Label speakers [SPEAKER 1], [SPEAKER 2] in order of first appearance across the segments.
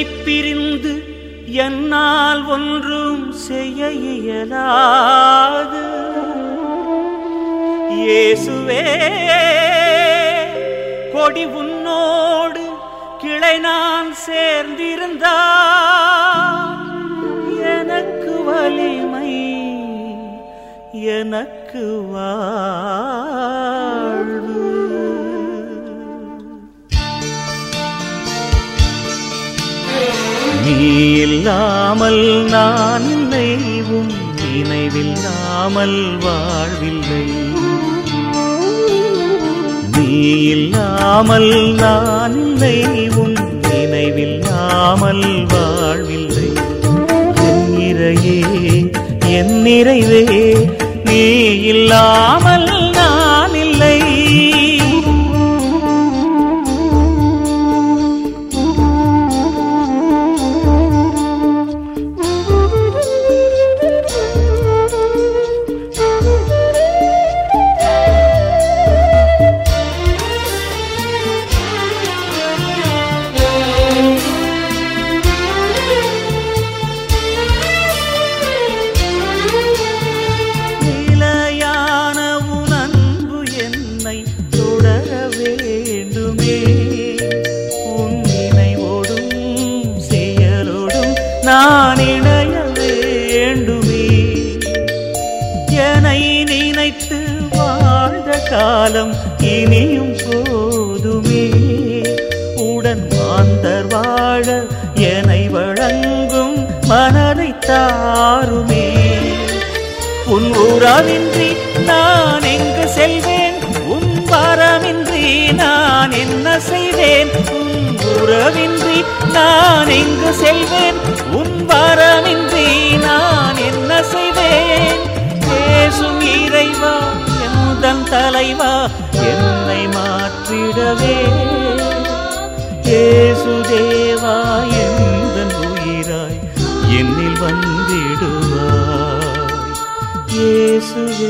[SPEAKER 1] பிரிந்து என்னால் ஒன்றும் செய்ய இயலாது இயேசுவே கொடி உன்னோடு கிளை நான் சேர்ந்திருந்தால் எனக்கு வலிமை எனக்கு வாழ்வு நீ இல்லாமல் நான் இல்லை உன் நினைவில்லாமல் வாழ்வில்லை நீ இல்லாமல் நான் இல்லை உன் நினைவில்லாமல் வாழ்வில்லை என் இறையே என் நிறைவே நீ இல்லாமல் நான் இல்லை நிலையான உன் அன்பு என்னை தொடர வேண்டுமே உன் நினைவோடும் செயலோடும் நான் இணைய வேண்டுமே என்னை நினைத்து வாழ்ந்த காலம் இனியும் போதுமே உடன் மாந்தர் வாழ என்னை வழங்கும் மனதை தாருமே உன் உறவின்றி நான் எங்கு செல்வேன் உன் வரமின்றி நான் என்ன செய்வேன் உன் உறவின்றி நான் எங்கு செல்வேன் உன் வரமின்றி நான் என்ன செய்வேன் பேசும் இறைவா எந்தன் தலைவா என்னை மாற்றிடவே ஏசுதேவா எந்தன் உயிராய் என்னில் வந்திடுவாய் இயேசுவே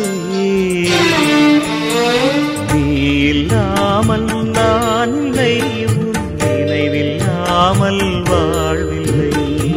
[SPEAKER 1] நீ இல்லாமல் நான் இல்லை உன் நினைவில்லாமல் வாழ்வில்லை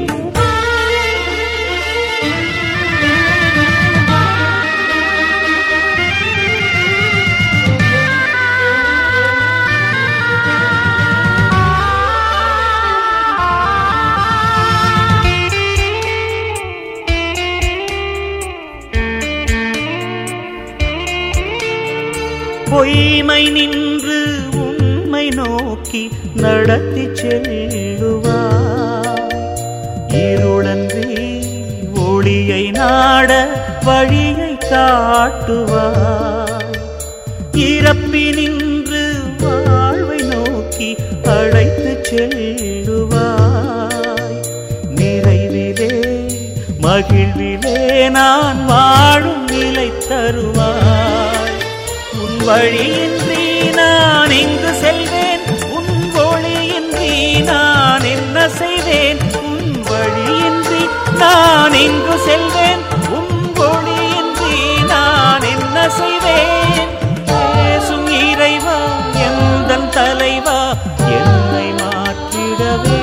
[SPEAKER 1] பொய்மை நின்று உண்மை நோக்கி நடத்தி செல்லுவார் இருளன்றி ஒளியை நாட வழியை காட்டுவார் இறப்பினின்று வாழ்வை நோக்கி அழைத்து செல்லுவாய் நிறைவிலே மகிழ்விலே நான் வாழும் நிலை தருவாய் உன் வழியின்றி நான் எங்கு செல்வேன் உன் ஒளியின்றி நான் என்ன செய்வேன் உன் வழியின்றி நான் எங்கு செல்வேன் உன் ஒளியின்றி நான் என்ன செய்வேன் பேசும் இறைவா எந்தன் தலைவா என்னை மாற்றிடவே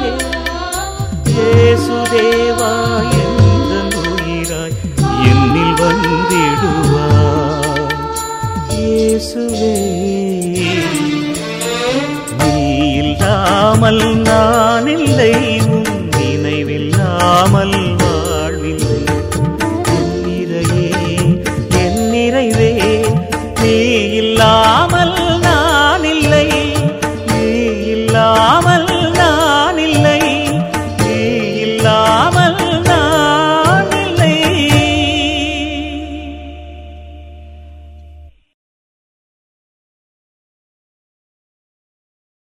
[SPEAKER 1] இயேசுதேவா எந்தன் உயிராய் என்னில் வந்திடுவாய் இயேசுவே நீ இல்லாமல் நான் இல்லை உன் நினைவில்லாமல்